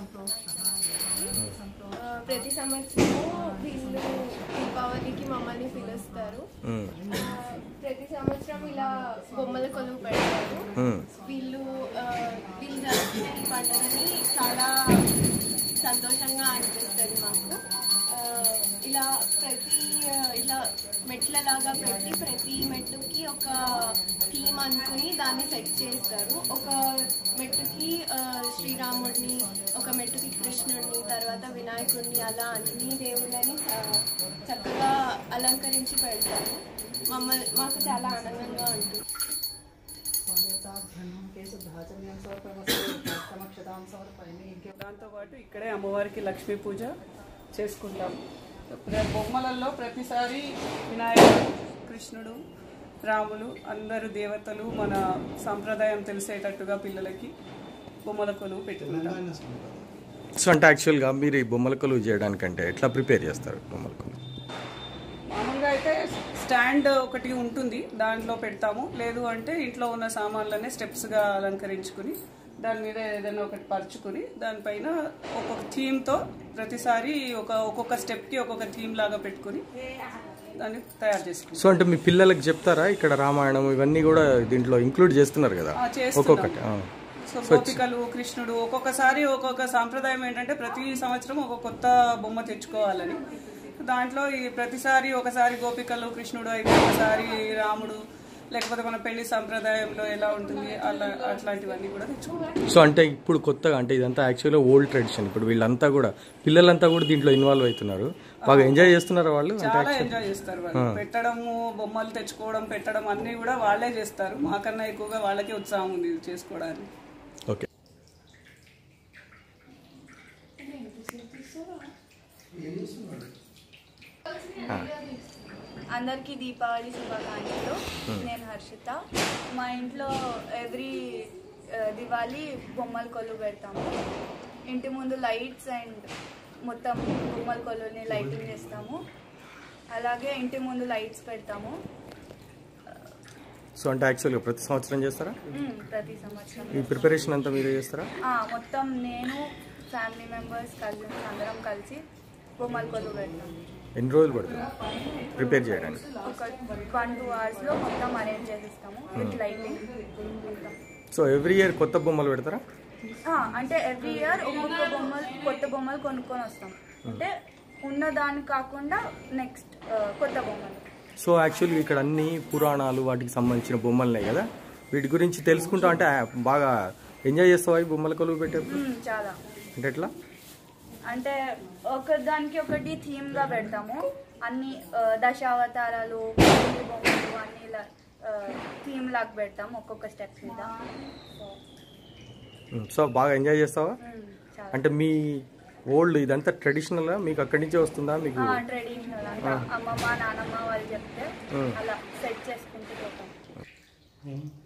ఆ, ప్రతి సంవత్సరము వీళ్ళు దీపావళికి మమ్మల్ని పిలుస్తారు ఉమ్, ఆ, ప్రతి సంవత్సరం ఇలా బొమ్మల కొలువు పెడతారు ఉమ్. వీళ్ళు ఆ, వీళ్ళు జరుపుకునే ఈ పండుగని చాలా సంతోషంగా అనిపిస్తుంది మాకు ఆ, ఇలా ప్రతి ఆ, ఇలా మెట్లలాగా పెట్టి ప్రతి మెట్టుకి ఒక థీమ్ అనుకుని దాన్ని సెట్ చేస్తారు ఒక మెట్టుకి ఆ, శ్రీరాముడిని ఒక మెట్టుకి కృష్ణుడిని తర్వాత వినాయకుడిని అలా అన్ని దేవుళ్ళని చ- చక్కగా అలంకరించి పెడతారు మమ్మల్ని మాకు చాలా ఆనందంగా ఉంటుంది దాంతోపాటు ఇక్కడే అమ్మవారికి లక్ష్మీ పూజ చేసుకుంటాం ప్ర- బొమ్మలలో ప్రతిసారి వినాయకుడు కృష్ణుడు రాములు అందరు దేవతలు మన సాంప్రదాయం తెలిసేటట్టుగా పిల్లలకి బొమ్మల కొలువు పెట్టుకుంటాం సో అంటే యాక్చువల్గా మీరు ఈ బొమ్మల కొలువు చేయడానికంటే ఎట్లా ప్రిపేర్ చేస్తారు బొమ్మల కొలువు మామూలుగా అయితే స్టాండ్ ఒకటి ఉంటుంది దాంట్లో పెడతాము లేదు అంటే ఇంట్లో ఉన్న సామాన్లనే స్టెప్స్గా అలంకరించుకుని దాని మీద ఏదైనా ఒకటి పరుచుకుని దానిపైన ఒక్కొక్క థీమ్తో ప్రతిసారి ఒక ఒక్కొక్క స్టెప్కి ఒక్కొక్క థీమ్ లాగా పెట్టుకుని దాన్ని తయారు చేసుకుంటాం సో అంటే మీ పిల్లలకి చెప్తారా ఇక్కడ రామాయణం ఇవన్నీ కూడా దీంట్లో ఇంక్లూడ్ చేస్తున్నారు కదా ఆ, చేస్తున్నాం. ఒక్కొక్కటి ఆ. సో గోపికలు కృష్ణుడు ఒక్కొక్కసారి ఒక్కొక్క సాంప్రదాయం ఏంటంటే ప్రతి సంవత్సరం ఒక కొత్త బొమ్మ తెచ్చుకోవాలని దాంట్లో ఈ ప్రతిసారి ఒకసారి గోపికలు కృష్ణుడు అయితే ఒకసారి రాముడు లేకపోతే మన పెళ్లి సాంప్రదాయంలో ఎలా ఉంటుంది అలా అట్లాంటివన్నీ కూడా తెచ్చుకుంటాం సో అంటే ఇప్పుడు కొత్తగా అంటే ఇదంతా యాక్చువల్గా ఓల్డ్ ట్రెడిషన్ ఇప్పుడు వీళ్ళంతా కూడా పిల్లలంతా కూడా దీంట్లో ఇన్వాల్వ్ అవుతున్నారు బాగా ఎంజాయ్ చేస్తున్నారు వాళ్ళు అంటే చాలా ఎంజాయ్ చేస్తారు వాళ్ళు పెట్టడము బొమ్మలు తెచ్చుకోవడం పెట్టడం అన్నీ కూడా వాళ్ళే చేస్తారు మాకన్నా ఎక్కువగా వాళ్ళకే ఉత్సాహం ఉంది ఇది చేసుకోవడానికి ఓకే అందరికీ దీపావళి శుభాకాంక్షలు నేను హర్షిత మా ఇంట్లో ఎవ్రీ దివాళీ బొమ్మల కొలువు పెడతాము ఇంటి ముందు లైట్స్ అండ్ మొత్తం బొమ్మల కొలువుని లైటింగ్ చేస్తాము అలాగే ఇంటి ముందు లైట్స్ పెడతాము సో అంటే యాక్చువల్గా ప్రతి సంవత్సరం చేస్తారా మ్మ్, ప్రతి సంవత్సరం ఈ ప్రిపరేషన్ అంతా మీరే చేస్తారా ఆ, మొత్తం నేను ఫ్యామిలీ మెంబర్స్ కజిన్స్ అందరం కలిసి బొమ్మల కొలువు పెడతాము ఎన్ని రోజులు పడుతుంది ప్రిపేర్ చేయడానికి ఒక వన్ టూ అవర్స్లో మొత్తం అరేంజ్ చేసిస్తాము విత్ లైటింగ్ మొత్తం సో ఎవ్రీ ఇయర్ కొత్త బొమ్మలు పెడతారా ఆ, అంటే ఎవ్రీ ఇయర్ ఒక్కొక్క బొమ్మలు కొత్త బొమ్మలు కొనుక్కొని వస్తాం అంటే ఉన్న దానికి కాకుండా నెక్స్ట్ కొత్త బొమ్మలు సో యాక్చువల్గా ఇక్కడ అన్ని పురాణాలు వాటికి సంబంధించిన బొమ్మలున్నాయి కదా వీటి గురించి తెలుసుకుంటా అంటే ఆ, బాగా ఎంజాయ్ చేస్తావా ఈ బొమ్మల కొలువు పెట్టేప్పుడు మ్మ్, చాలా అంటే ఎట్లా అంటే ఒక దానికి ఒకటి థీమ్ గా పెడతాము అన్ని ఆ, దశావతారాలు పెళ్లి బొమ్మలు అన్ని ఇలా థీమ్ లాగా పెడతాము ఒక్కొక్క స్టెప్ మీద సో ఉమ్, సో బాగా ఎంజాయ్ చేస్తావా మ్మ్, చాలా అంటే మీ ఓల్డ్ ఇదంతా ట్రెడిషనల్గా మీకు అక్కడి నుంచే వస్తుందా మీకు ట్రెడిషనల్ అంతా అమ్మమ్మ నానమ్మ వాళ్ళు చెప్తే అలా సెట్ చేసుకుంటూ పోతాం